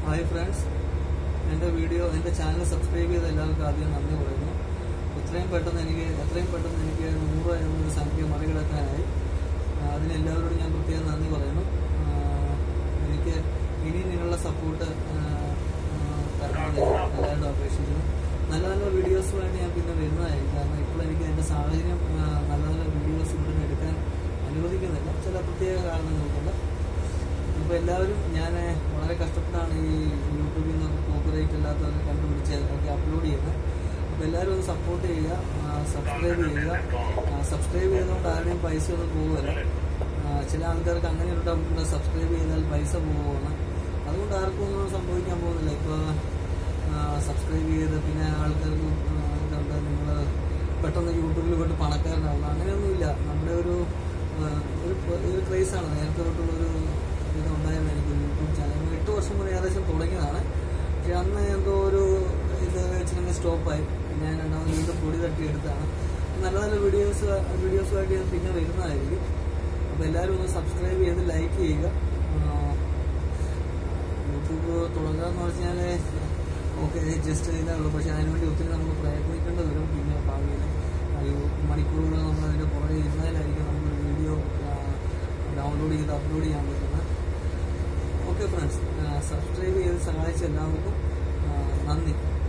hi friends എൻ്റെ video എൻ്റെ channel subscribe ചെയ്ത എല്ലാവർക്കും ആദ്യം നന്ദി പറയുന്നു ഇത്രയും പെട്ടെന്ന് എനിക്ക് എത്രയും പെട്ടെന്ന് എനിക്ക് നൂറ് എന്നൊരു സംഖ്യ മറികടക്കാനായി ആ, അതിന് എല്ലാവരോടും ഞാൻ പ്രത്യേകം നന്ദി പറയുന്നു ആ, എനിക്ക് ഇനി നിങ്ങളുടെ സപ്പോർട്ട് തരണമെന്ന് എല്ലാവരോടും അപേക്ഷിക്കുന്നു നല്ല നല്ല വീഡിയോസുമായിട്ട് ഞാൻ പിന്നെ വരുന്നതായിരിക്കും കാരണം ഇപ്പോൾ എനിക്ക് എൻ്റെ സാഹചര്യം ആ, നല്ല നല്ല വീഡിയോസ് ഇവിടെ എടുക്കാൻ അനുവദിക്കുന്നില്ല ചില പ്രത്യേക കാരണങ്ങൾ കൊണ്ട് അപ്പോൾ എല്ലാവരും ഞാൻ വളരെ കഷ്ടപ്പെട്ടാണ് ഈ യൂട്യൂബിൽ നിന്ന് കോപ്പറേറ്റ് ഇല്ലാത്തതൊക്കെ കണ്ടുപിടിച്ച് ഒക്കെ അപ്ലോഡ് ചെയ്യുന്നത് അപ്പോൾ എല്ലാവരും ഒന്ന് സപ്പോർട്ട് ചെയ്യുക സബ്സ്ക്രൈബ് ചെയ്യുക സബ്സ്ക്രൈബ് ചെയ്തുകൊണ്ട് ആരുടെയും പൈസ ഒന്നും പോകുമല്ല ആ, ചില ആൾക്കാർക്ക് അങ്ങനെ ഒരു ഡൗട്ടുണ്ട് സബ്സ്ക്രൈബ് ചെയ്താൽ പൈസ പോകുമെന്ന് അതുകൊണ്ട് ആർക്കും ഒന്നും സംഭവിക്കാൻ പോകുന്നില്ല ഇപ്പോൾ സബ്സ്ക്രൈബ് ചെയ്ത് പിന്നെ ആൾക്കാർക്ക് ഇതുണ്ട് നിങ്ങൾ പെട്ടെന്ന് യൂട്യൂബിൽ പോയിട്ട് പണക്കാരനാവുന്നു അങ്ങനെയൊന്നുമില്ല നമ്മുടെ ഒരു ആ, ഒരു ഒരു ക്രൈസാണ് നേരത്തെ തൊട്ടുള്ളൊരു ഇതുണ്ടായിരുന്നു എനിക്ക് യൂട്യൂബ് ചാനൽ എട്ട് വർഷം മുന്നേ ഏകദേശം തുടങ്ങിയതാണ് പക്ഷെ അന്ന് എന്തോ ഒരു ഇത് വെച്ചിട്ട് സ്റ്റോപ്പായി ഞാൻ രണ്ടാമത് വീണ്ടും പൊടി തട്ടി എടുത്താണ് നല്ല നല്ല വീഡിയോസ് വീഡിയോസുമായിട്ട് ഞാൻ പിന്നെ വരുന്നതായിരിക്കും അപ്പോൾ എല്ലാവരും ഒന്ന് സബ്സ്ക്രൈബ് ചെയ്ത് ലൈക്ക് ചെയ്യുക ആ, യൂട്യൂബ് തുടങ്ങുക എന്ന് പറഞ്ഞാൽ ഓക്കെ ജസ്റ്റ് ചെയ്തേ ഉള്ളൂ പക്ഷെ അതിനുവേണ്ടി ഒത്തിരി നമ്മൾ പ്രയത്നിക്കേണ്ടി വരും പിന്നെ ഭാവിയിൽ ഒരു മണിക്കൂറുകൾ നമ്മൾ അതിൻ്റെ പുറകെ ഇരുന്നാലായിരിക്കും നമ്മൾ വീഡിയോ ഡൗൺലോഡ് ചെയ്ത് അപ്ലോഡ് ചെയ്യാൻ പറ്റുന്നത് ഓക്കെ ഫ്രണ്ട്സ് സബ്സ്ക്രൈബ് ചെയ്ത് സഹായിച്ച എല്ലാവർക്കും ആ, നന്ദി